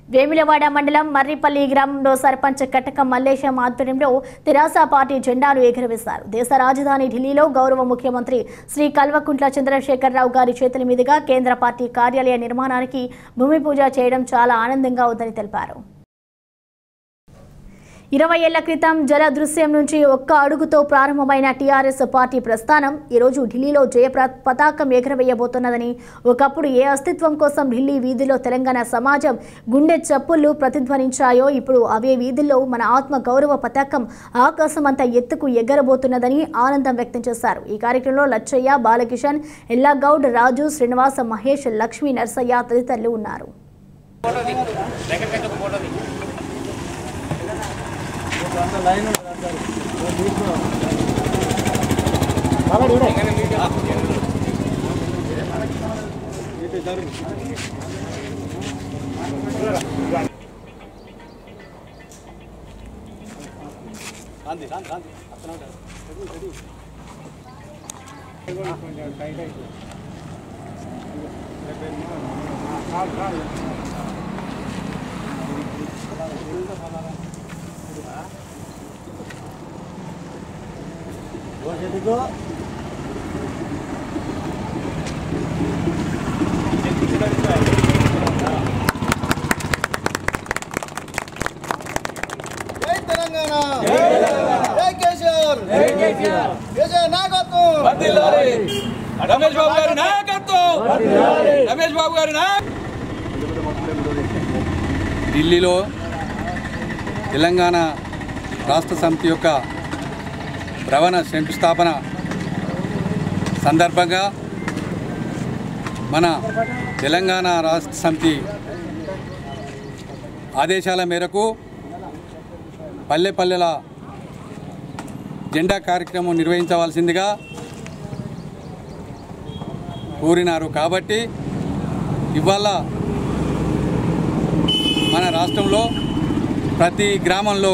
వేములవాడ మండలం మర్రిపల్లి గ్రామంలో సర్పంచ్ కటక మల్లేశం ఆధ్వర్యంలో తెరాస పార్టీ జెండాను ఎగురవేశారు దేశ రాజధాని ఢిల్లీలో గౌరవ ముఖ్యమంత్రి శ్రీ కల్వకుంట్ల చంద్రశేఖరరావు గారి చేతుల మీదుగా కేంద్ర పార్టీ కార్యాలయ నిర్మాణానికి భూమి పూజ చేయడం చాలా ఆనందంగా ఉందని తెలిపారు ఇరవై ఏళ్ల క్రితం జల దృశ్యం నుంచి ఒక్క అడుగుతో ప్రారంభమైన టీఆర్ఎస్ పార్టీ ప్రస్థానం ఈరోజు ఢిల్లీలో జయ ప్ర- పతాకం ఎగరవేయబోతున్నదని ఒకప్పుడు ఏ అస్తిత్వం కోసం ఢిల్లీ వీధిలో తెలంగాణ సమాజం గుండె చప్పుళ్లు ప్రతిధ్వనించాయో ఇప్పుడు అవే వీధుల్లో మన ఆత్మ గౌరవ పతాకం ఆకాశమంత ఎత్తుకు ఎగరబోతున్నదని ఆనందం వ్యక్తం చేశారు ఈ కార్యక్రమంలో లచ్చయ్య బాలకిషన్ ఎల్లాగౌడ్ రాజు శ్రీనివాస మహేష్ లక్ష్మీ నర్సయ్య తదితరులు ఉన్నారు జై తెలంగాణ జై కేసీఆర్ కేసీఆర్ నాయకత్వం రమేష్ బాబు గారి నాయకత్వం రమేష్ బాబు గారి నాయకత్వం ఢిల్లీలో తెలంగాణ రాష్ట్ర సమితి యొక్క భవన శంకుస్థాపన సందర్భంగా మన తెలంగాణ రాష్ట్ర సమితి ఆదేశాల మేరకు పల్లె పల్లెల జెండా కార్యక్రమం నిర్వహించవలసిందిగా కోరినారు కాబట్టి ఇవాళ మన రాష్ట్రంలో ప్రతి గ్రామంలో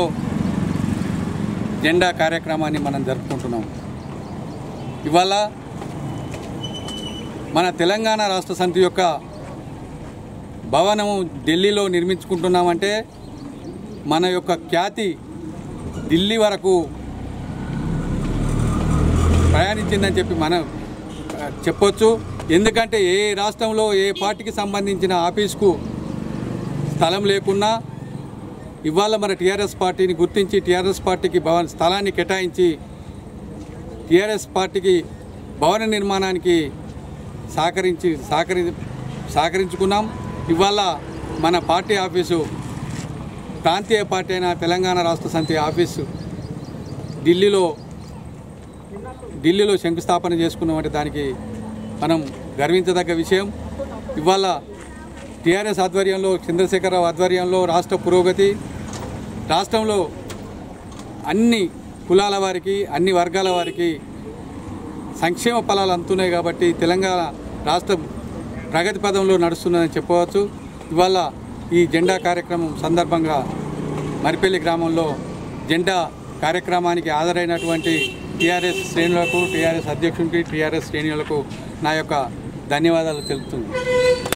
జెండా కార్యక్రమాన్ని మనం జరుపుకుంటున్నాం ఇవాళ మన తెలంగాణ రాష్ట్ర సమితి యొక్క భవనము ఢిల్లీలో నిర్మించుకుంటున్నామంటే మన యొక్క ఖ్యాతి ఢిల్లీ వరకు ప్రయాణించిందని చెప్పి మనం ఆ, చెప్పొచ్చు ఎందుకంటే ఏ రాష్ట్రంలో ఏ పార్టీకి సంబంధించిన ఆఫీస్కు స్థలం లేకున్నా ఇవాళ మన టీఆర్ఎస్ పార్టీని గుర్తించి టీఆర్ఎస్ పార్టీకి భవన స్థలాన్ని కేటాయించి టీఆర్ఎస్ పార్టీకి భవన నిర్మాణానికి సహకరించి సహకరి సహకరించుకున్నాం ఇవాళ మన పార్టీ ఆఫీసు ప్రాంతీయ పార్టీ అయిన తెలంగాణ రాష్ట్ర సమితి ఆఫీసు ఢిల్లీలో ఢిల్లీలో శంకుస్థాపన చేసుకున్నామంటే దానికి మనం గర్వించదగ్గ విషయం ఇవాళ టీఆర్ఎస్ ఆధ్వర్యంలో చంద్రశేఖరరావు ఆధ్వర్యంలో రాష్ట్ర పురోగతి రాష్ట్రంలో అన్ని కులాల వారికి అన్ని వర్గాల వారికి సంక్షేమ ఫలాలు అందుతున్నాయి కాబట్టి తెలంగాణ రాష్ట్రం ప్రగతి పదంలో నడుస్తున్నదని చెప్పవచ్చు ఇవాళ ఈ జెండా కార్యక్రమం సందర్భంగా మరిపల్లి గ్రామంలో జెండా కార్యక్రమానికి హాజరైనటువంటి టీఆర్ఎస్ శ్రేణులకు టీఆర్ఎస్ అధ్యక్షునికి టీఆర్ఎస్ శ్రేణులకు నా యొక్క ధన్యవాదాలు తెలుపుతున్నాను